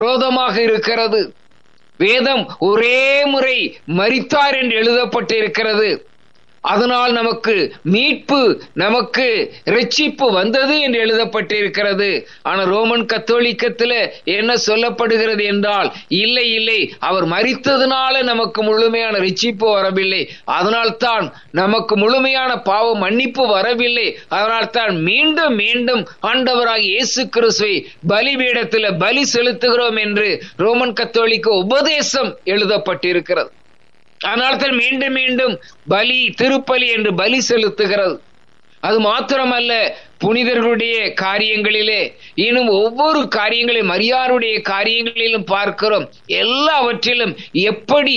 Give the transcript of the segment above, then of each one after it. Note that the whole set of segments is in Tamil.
விரோதமாக இருக்கிறது வேதம் ஒரே முறை மரித்தார் என்று எழுதப்பட்டிருக்கிறது அதனால் நமக்கு மீட்பு நமக்கு ரட்சிப்பு வந்தது என்று எழுதப்பட்டிருக்கிறது ஆனா ரோமன் கத்தோலிக்கத்துல என்ன சொல்லப்படுகிறது என்றால் இல்லை இல்லை அவர் மரித்ததுனால நமக்கு முழுமையான ரட்சிப்பு வரவில்லை அதனால்தான் நமக்கு முழுமையான பாவ மன்னிப்பு வரவில்லை அதனால்தான் மீண்டும் மீண்டும் ஆண்டவராக இயேசு கிறிஸ்துவை பலிபீடத்தில் பலி செலுத்துகிறோம் என்று ரோமன் கத்தோலிக்க உபதேசம் எழுதப்பட்டிருக்கிறது அதனால்தான் மீண்டும் மீண்டும் பலி திருப்பலி என்று பலி செலுத்துகிறது அது மாத்திரமல்ல புனிதர்களுடைய காரியங்களிலே இன்னும் ஒவ்வொரு காரியங்களையும் மரியாருடைய காரியங்களிலும் பார்க்கிறோம் எல்லாவற்றிலும் எப்படி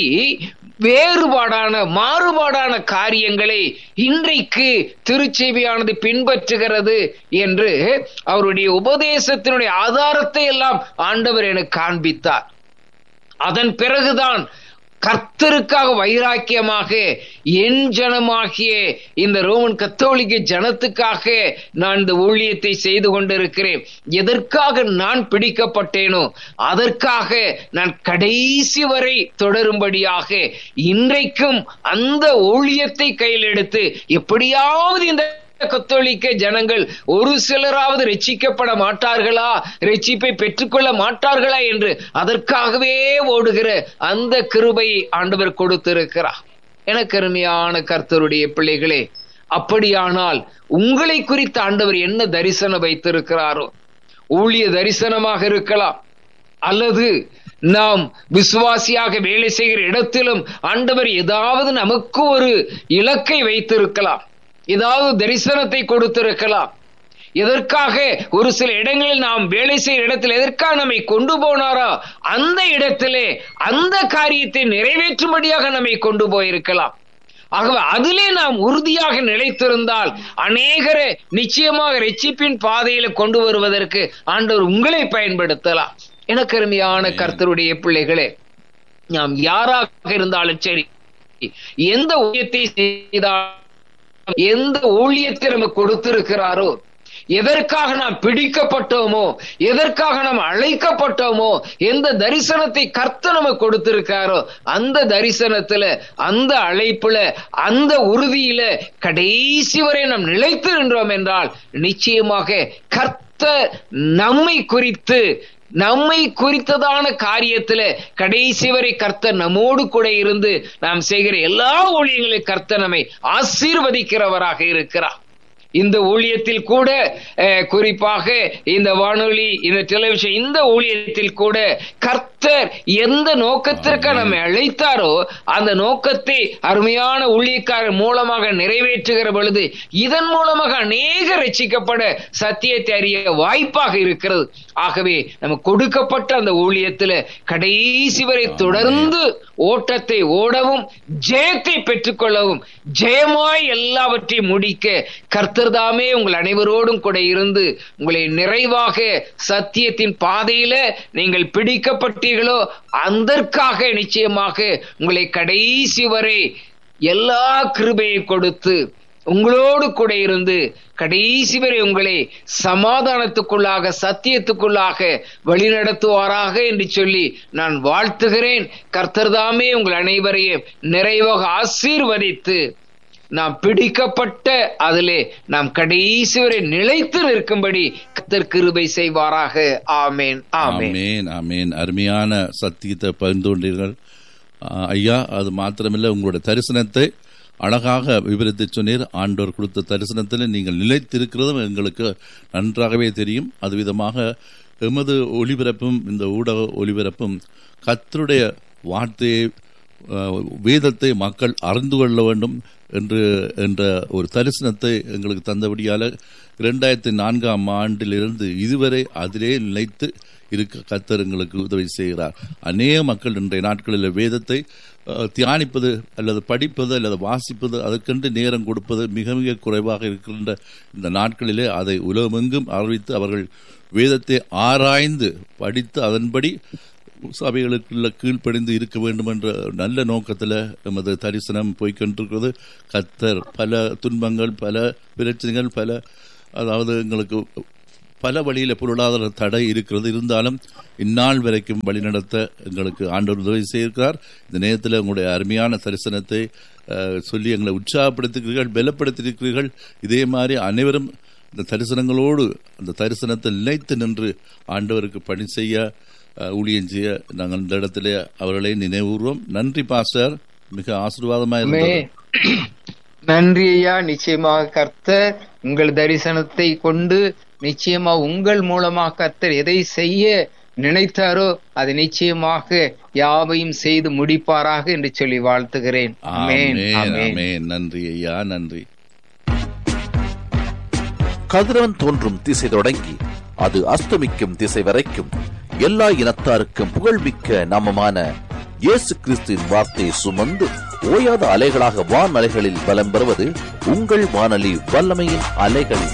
வேறுபாடான மாறுபாடான காரியங்களை இன்றைக்கு திருச்செவியானது பின்பற்றுகிறது என்று அவருடைய உபதேசத்தினுடைய ஆதாரத்தை எல்லாம் ஆண்டவர் எனக்கு காண்பித்தார் அதன் பிறகுதான் கர்த்தருக்காக வைராக்கியமாக என் ஜனமாகிய இந்த ரோமன் கத்தோலிக்க ஜனத்துக்காக நான் இந்த ஊழியத்தை செய்து கொண்டிருக்கிறேன் எதற்காக நான் பிடிக்கப்பட்டேனோ அதற்காக நான் கடைசி வரை தொடரும்படியாக இன்றைக்கும் அந்த ஊழியத்தை கையில் எடுத்து எப்படியாவது இந்த கத்தோலிக்க ஜனங்கள் ஒரு சிலராவது ரட்சிக்கப்பட மாட்டார்களா ரட்சிப்பை பெற்றுக்கொள்ள மாட்டார்களா என்று அதற்காகவே ஓடுகிற அந்த கிருபையை ஆண்டவர் கொடுத்திருக்கிறார் எனக்கு அருமையான கர்த்தருடைய பிள்ளைகளே அப்படியானால் உங்களை குறித்து ஆண்டவர் என்ன தரிசனம் வைத்திருக்கிறாரோ ஊழிய தரிசனமாக இருக்கலாம் அல்லது நாம் விசுவாசியாக வேலை செய்கிற இடத்திலும் ஆண்டவர் ஏதாவது நமக்கு ஒரு இலக்கை வைத்திருக்கலாம் ஏதாவது தரிசனத்தை கொடுத்திருக்கலாம் எதற்காக ஒரு சில இடங்களில் நாம் வேலை செய்கிற இடத்தில் எதற்காக நம்மை கொண்டு போனாரோ அந்த இடத்திலே அந்த காரியத்தை நிறைவேற்றும்படியாக நம்மை கொண்டு போயிருக்கலாம் ஆகவே அதிலே நாம் உறுதியாக நிலைத்திருந்தால் அநேகரை நிச்சயமாக ரட்சிப்பின் பாதையில கொண்டு வருவதற்கு ஆண்டவர் உங்களை பயன்படுத்தலாம் எனக்கு அருமையான கர்த்தருடைய பிள்ளைகளே நாம் யாராக இருந்தாலும் சரி எந்த ஊழியத்தை செய்தாலும் எந்த ஊழியத்தை நமக்கு கொடுத்திருக்கிறாரோ எதற்காக நாம் பிடிக்கப்பட்டோமோ எதற்காக நாம் அழைக்கப்பட்டோமோ எந்த தரிசனத்தை கர்த்த நமக்கு கொடுத்திருக்காரோ அந்த தரிசனத்துல அந்த அழைப்புல அந்த உறுதியில கடைசி வரை நாம் நிலைத்து நின்றோம் என்றால் நிச்சயமாக கர்த்த நம்மை குறித்து நம்மை குறித்ததான காரியத்துல கடைசி வரை கர்த்தர் நம்மோடு கூட இருந்து நாம் செய்கிற எல்லா ஊழியங்களையும் கர்த்தர் நம்மை ஆசீர்வதிக்கிறவராக இருக்கிறார் இந்த ஊழியத்தில் கூட குறிப்பாக இந்த வானொலி இந்த டெலிவிஷன் இந்த ஊழியத்தில் கூட கர்த்தர் எந்த நோக்கத்திற்கு நம்மை அழைத்தாரோ அந்த நோக்கத்தை அருமையான ஊழியக்காரர் மூலமாக நிறைவேற்றுகிற பொழுது இதன் மூலமாக அநேக ரசிக்கப்பட சத்தியத்தை அறிய வாய்ப்பாக இருக்கிறது ஆகவே நமக்கு கொடுக்கப்பட்ட அந்த ஊழியத்துல கடைசி வரை தொடர்ந்து ஓட்டத்தை ஓடவும் ஜெயத்தை பெற்றுக்கொள்ளவும் ஜெயமாய் எல்லாவற்றையும் முடிக்க கர்த்தர்தாமே உங்கள் அனைவரோடும் கூட இருந்து உங்களை நிறைவாக சத்தியத்தின் பாதையில நீங்கள் பிடிக்கப்பட்டீர்களோ அதற்காக நிச்சயமாக உங்களை கடைசி வரை எல்லா கிருபையை கொடுத்து உங்களோடு கூட இருந்து கடைசி வரை உங்களை சமாதானத்துக்குள்ளாக சத்தியத்துக்குள்ளாக வழிநடத்துவாராக என்று சொல்லி நான் வாழ்த்துகிறேன் கர்த்தர்தாமே உங்கள் அனைவரையும் நிறைவாக ஆசீர்வதித்து நாம் பிடிக்கப்பட்ட அதிலே நாம் கடைசி வரை நிலைத்து நிற்கும்படி கத்தர் கிருபை செய்வாராக ஆமேன் ஆமேன் ஆமேன் ஆமேன் அருமையான சத்தியத்தை பகிர்ந்து கொண்டீர்கள் ஐயா அது மாத்திரமில்லை உங்களுடைய தரிசனத்தை அழகாக விவரித்து சொன்னீர் ஆண்டோர் கொடுத்த தரிசனத்தில் நீங்கள் நிலைத்திருக்கிறதும் எங்களுக்கு நன்றாகவே தெரியும் அது விதமாக எமது ஒளிபரப்பும் இந்த ஊடக ஒளிபரப்பும் கத்தருடைய வார்த்தையை வேதத்தை மக்கள் அறிந்து கொள்ள வேண்டும் என்று என்ற ஒரு தரிசனத்தை எங்களுக்கு தந்தபடியால் இரண்டாயிரத்தி நான்காம் ஆண்டிலிருந்து இதுவரை அதிலே நிலைத்து இருக்க கத்தர் எங்களுக்கு உதவி செய்கிறார் அநேக மக்கள் இன்றைய நாட்களில் வேதத்தை தியானிப்பது அல்லது படிப்பது அல்லது வாசிப்பது அதற்கென்று நேரம் கொடுப்பது மிக மிக குறைவாக இருக்கின்ற இந்த நாட்களிலே அதை உலகமெங்கும் அறிவித்து அவர்கள் வேதத்தை ஆராய்ந்து படித்து அதன்படி சபைகளுக்குள்ள கீழ்ப்படிந்து இருக்க வேண்டும் என்ற நல்ல நோக்கத்தில் நமது தரிசனம் போய்கொண்டிருக்கிறது கத்தர் பல துன்பங்கள் பல பிரச்சனைகள் பல அதாவது எங்களுக்கு பல வழியில பொருளாதார தடை இருக்கிறது இருந்தாலும் இந்நாள் வரைக்கும் வழிநடத்த எங்களுக்கு ஆண்டவர் உதவி செய்திருக்கிறார் இந்த நேரத்தில் உங்களுடைய அருமையான தரிசனத்தை அஹ், சொல்லி எங்களை உற்சாகப்படுத்திருக்கிறீர்கள் பலப்படுத்தியிருக்கிறீர்கள் இதே மாதிரி அனைவரும் இந்த தரிசனங்களோடு அந்த தரிசனத்தை நிலைத்து நின்று ஆண்டவருக்கு பணி செய்ய அஹ், ஊழியம் செய்ய நாங்கள் இந்த இடத்திலே அவர்களை நினைவுறுவோம் நன்றி பாஸ்டர் மிக ஆசீர்வாதமாக மே இருந்தது நன்றி ஐயா நிச்சயமாக கர்த்தர் உங்கள் தரிசனத்தை கொண்டு நிச்சயமா உங்கள் மூலமாக கர்த்தர் எதை செய்ய நினைத்தாரோ அது நிச்சயமாக யாவையும் செய்து முடிப்பாராக என்று சொல்லி வாழ்த்துகிறேன் ஆமென், ஆமென், ஆமென். ஆமென். நன்றி ஐயா நன்றி கதிரவன் தோன்றும் திசை தொடங்கி அது அஸ்தமிக்கும் திசை வரைக்கும் எல்லா இனத்தாருக்கும் புகழ்மிக்க நாமமான இயேசு கிறிஸ்துவின் வார்த்தையை சுமந்து ஓயாத அலைகளாக வான் அலைகளில் பலம் பெறுவது உங்கள் வானொலி வல்லமையின் அலைகள்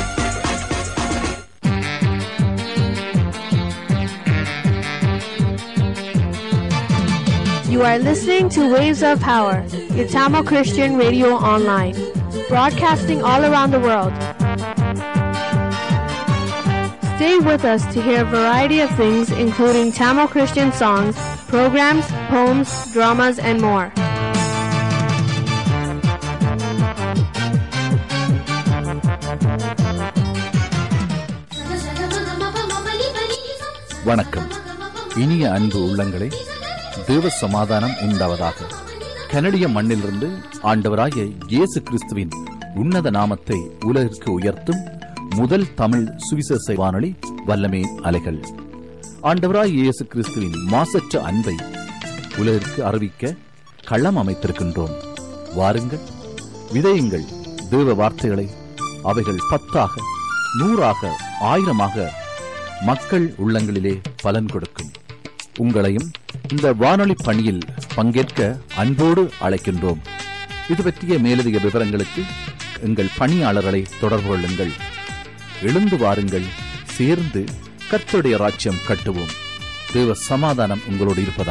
You are listening to Waves of Power, your Tamil Christian radio online, broadcasting all around the world. Stay with us to hear a variety of things, including Tamil Christian songs, programs, poems, dramas, and more. வணக்கம் இனிய அன்பு உள்ளங்களே தேவ சமாதானம் உண்டாவதாக கனடிய மண்ணிலிருந்து ஆண்டவராகிய இயேசு கிறிஸ்துவின் உன்னத நாமத்தை உலகிற்கு உயர்த்தும் முதல் தமிழ் சுவிசேஷ வானொலி வல்லமே அலைகள் ஆண்டவராகிய இயேசு கிறிஸ்துவின் மாசற்ற அன்பை உலகிற்கு அறிவிக்க களம் அமைத்திருக்கின்றோம் வாருங்கள் விதையுங்கள் தேவ வார்த்தைகளை அவைகள் பத்தாக நூறாக ஆயிரமாக மக்கள் உள்ளங்களிலே பலன் கொடுக்கும் உங்களையும் இந்த வானொலி பணியில் பங்கேற்க அன்போடு அழைக்கின்றோம் இது பற்றிய மேலதிக விவரங்களுக்கு எங்கள் பணியாளர்களை தொடர்பு கொள்ளுங்கள் எழுந்து வாருங்கள் சேர்ந்து கர்த்தருடைய ராஜ்யம் கட்டுவோம் தேவ சமாதானம் உங்களோடு இருப்பதாக